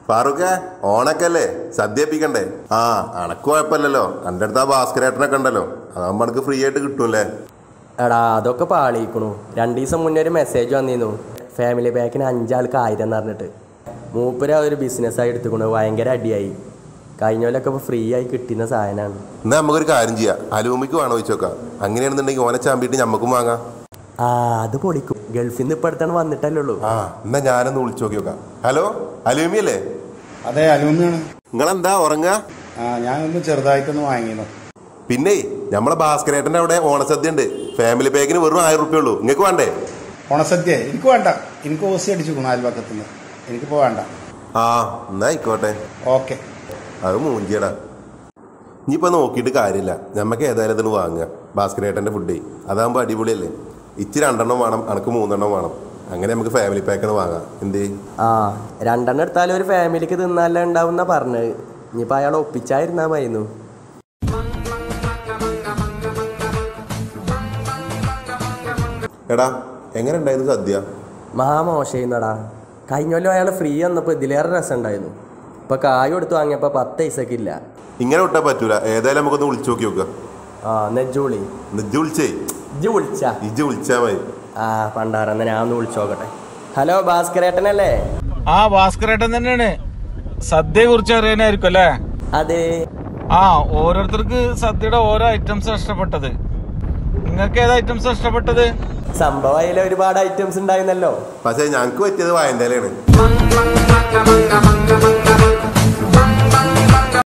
ഫാറൂഖേ ഓണക്കല്ലേ സദ്യ എപ്പിക്കണ്ടേ ആ അണക്ക് കുഴപ്പമില്ലല്ലോ എൻ്റെ അടുത്ത് ആ ഭാസ്കരേട്ടനൊക്കെ ഉണ്ടല്ലോ അതാകുമ്പോൾ എനിക്ക് ഫ്രീ ആയിട്ട് കിട്ടൂലേ എടാ അതൊക്കെ പാളിയിക്കണു രണ്ടു ദിവസം മുന്നേ ഒരു മെസ്സേജ് വന്നിരുന്നു ഫാമിലി പാക്കിന് അഞ്ചാൾക്ക് ആയിരം എന്ന് പറഞ്ഞിട്ട് മൂപ്പര് ആ ഒരു ബിസിനസ്സായി എടുത്തുക്കണു ഭയങ്കര അടിയായി കഴിഞ്ഞ കൊല്ലമൊക്കെ ഇപ്പോൾ ഫ്രീ ആയി കിട്ടുന്ന സാധനമാണ് എന്നാ നമുക്കൊരു കാര്യം ചെയ്യാം അലൂമിക്ക് വേണോ ചോദിച്ചോക്കാം അങ്ങനെയാണെന്നുണ്ടെങ്കിൽ ഓനെ ചാമ്പിയിട്ട് ഞമ്മക്കും വാങ്ങാം ആ അത് പൊളിക്കും ഗൾഫിൽ നിന്ന് ഇപ്പം അടുത്താണ് വന്നിട്ടല്ലേ ഉള്ളൂ ആ എന്നാ ഞാനൊന്ന് വിളിച്ചു നോക്കി നോക്കാം ഹലോ അലൂമി അല്ലേ അതെ അലൂമിയാണ് നിങ്ങളെന്താ ഉറങ്ങുക ആ ഞാനൊന്ന് ചെറുതായിട്ടൊന്ന് വാങ്ങിയിരുന്നു പിന്നെ നമ്മളെ ഭാസ്കരേട്ടൻ്റെ അവിടെ ഓണസദ്യ ഉണ്ട് ഫാമിലി പാക്കിന് വെറും ആയിരം റുപ്യ ഉള്ളൂ നിങ്ങൾക്ക് വേണ്ടേ ഓണസദ്യ എനിക്ക് വേണ്ട എനിക്ക് ഓസി അടിച്ചു അയൽപക്കത്തു നിന്ന് എനിക്കിപ്പോൾ വേണ്ട ആ എന്നാ ആയിക്കോട്ടെ ഓക്കെ അത് മൂഞ്ചിയടാ ഇനിയിപ്പോൾ നോക്കിയിട്ട് കാര്യമില്ല നമുക്ക് ഏതായാലും ഇതിന് വാങ്ങുക ഭാസ്കരേട്ടൻ്റെ ഫുഡേ അതാകുമ്പോൾ അടിപൊളിയല്ലേ ഇച്ചിരി രണ്ടെണ്ണം വേണം അനക്ക് മൂന്നെണ്ണം വേണം അങ്ങനെ നമുക്ക് ഫാമിലി പാക്കാണ് വാങ്ങാം എന്തേ ആ രണ്ടെണ്ണം എടുത്താലും ഒരു ഫാമിലിക്ക് തിന്നാലേ ഉണ്ടാവുന്ന പറഞ്ഞത് ഇനിയിപ്പോൾ അയാൾ ഒപ്പിച്ചായിരുന്നാ മതിന്നു എടാ എങ്ങനെ ഉണ്ടായിരുന്നു സദ്യ മഹാമോശയുന്നടാ കഴിഞ്ഞ കൊല്ലം അയാൾ ഫ്രീ വന്നപ്പോൾ ഇതിലേറെ രസം ഉണ്ടായിരുന്നു ഇപ്പം കായ് കൊടുത്ത് വാങ്ങിയപ്പോൾ പത്ത് പൈസക്ക് ഇല്ല ഇങ്ങനെ വിട്ടാൽ പറ്റൂല ഏതായാലും നമുക്കൊന്ന് വിളിച്ചു നോക്കി നോക്കുക ആ നെജോളി ഇജ്ജ് വിളിച്ചേ ഇജ്ജ് വിളിച്ചാ ഇജ്ജ് വിളിച്ചാൽ മതി ആ പണ്ടാറന്ന് ഞാൻ ഒന്ന് വിളിച്ചു നോക്കട്ടെ ഹലോ ഭാസ്കരേട്ടനല്ലേ ആ ഭാസ്കരേട്ടൻ തന്നെയാണ് സദ്യയെ കുറിച്ച് അറിയാനായിരിക്കും അല്ലേ അതെ ആ ഓരോരുത്തർക്ക് സദ്യയുടെ ഓരോ ഐറ്റംസ് ഇഷ്ടപ്പെട്ടത് നിങ്ങൾക്ക് ഏത് ഐറ്റംസ് ഇഷ്ടപ്പെട്ടത് സംഭവം അതിൽ ഒരുപാട് ഐറ്റംസ് ഉണ്ടായിരുന്നല്ലോ പക്ഷേ ഞങ്ങൾക്ക് പറ്റിയത് വായന്തയിലാണ്